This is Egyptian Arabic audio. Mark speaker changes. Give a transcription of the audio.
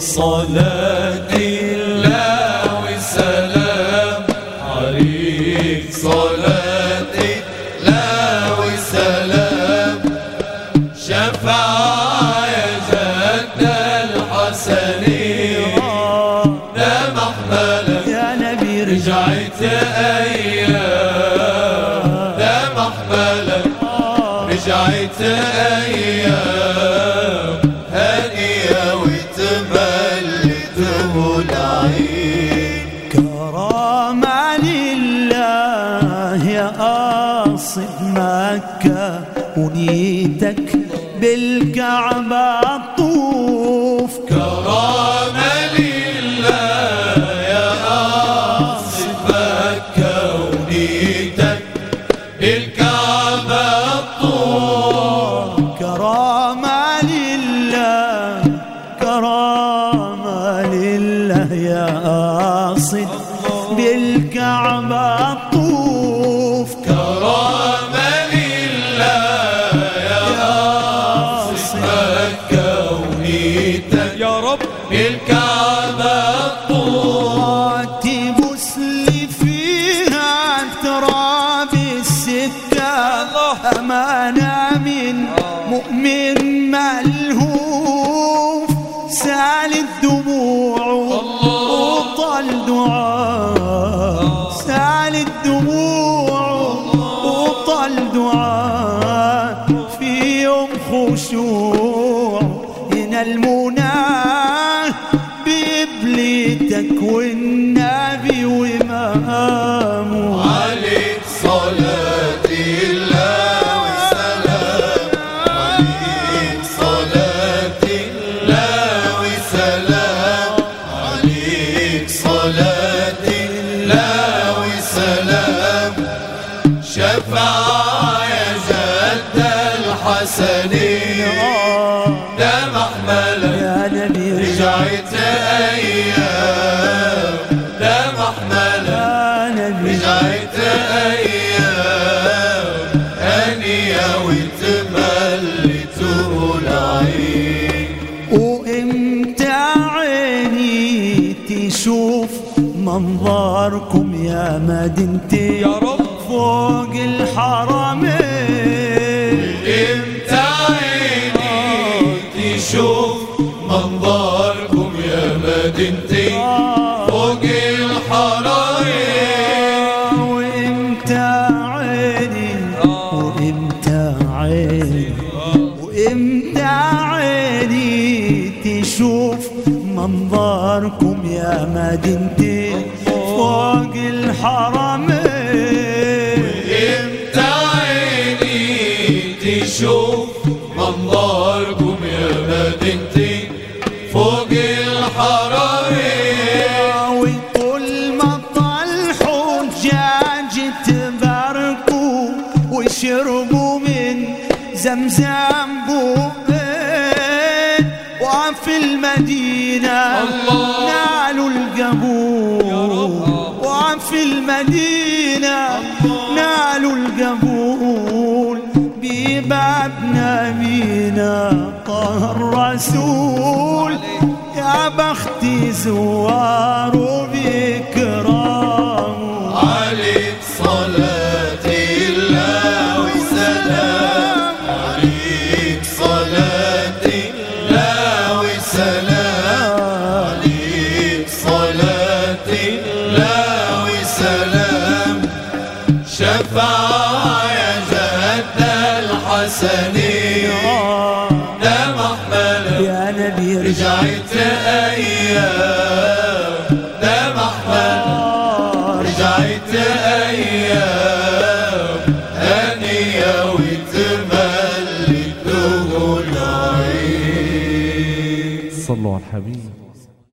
Speaker 1: صلاة الله وسلام عليك صلاة الله وسلام شفاعة يا جد الحسنين ده محملة
Speaker 2: يا نبي
Speaker 1: رجعت أيام ده محملة رجعت أيام هنية وتملته العين
Speaker 2: كرامة لله يا قاصد مكة ونيتك بالكعبة طوف
Speaker 1: كرامة لله يا قاصد مكة ونيتك بالكعبة الطور
Speaker 2: كرامة لله كرامة لله يا قاصد بالكعبة طوف
Speaker 1: كرامة لله يا قاصد مكة ونيتك
Speaker 3: يا رب
Speaker 1: بالكعبة الطور
Speaker 2: تبوس لي فيها تراب السكة أمانة من مؤمن ملهوف سال الدموع وطال دعاء سال الدموع وطال دعاء في يوم خشوع هنا المنى ببليتك والنبي وإمامه
Speaker 1: عليك صلاة الله وسلام عليك صلاة الله وسلام عليك صلاة الله وسلام شفاعة يا جد الحسنين ده محملة
Speaker 2: يا نبي
Speaker 1: رجعت أيام ده محملة
Speaker 2: يا نبي
Speaker 1: رجعت أيام هنية وتملت العين
Speaker 2: وامتى عيني تشوف منظركم يا مدينتي
Speaker 3: يا رب
Speaker 2: فوق الحرمين
Speaker 1: امتى عيني تشوف منظركم يا مدينتي فوق الحراير
Speaker 2: وامتى عيني وامتى عيني وامتى عيني تشوف منظركم يا مدينتي فوق الحرمين
Speaker 1: امتى عيني تشوف منظركم يا مدينتي فوق الحراير
Speaker 2: وكل ما طال حجاج تباركوا وشربوا من زمزم بوقين وفي المدينة
Speaker 1: الله.
Speaker 2: نالوا القبول وفي المدينة نالوا القبول بباب نبينا طه الرسول يا بختي زوار بكرام
Speaker 1: عليك صلاة الله وسلام عليك صلاة الله وسلام عليك صلاة الله وسلام شفاعة يا جد الحسنين ده محملة
Speaker 2: يا نبي
Speaker 1: رجعت أيام ده محملة رجعت أيام هنية وتملك العين
Speaker 3: صلوا على الحبيب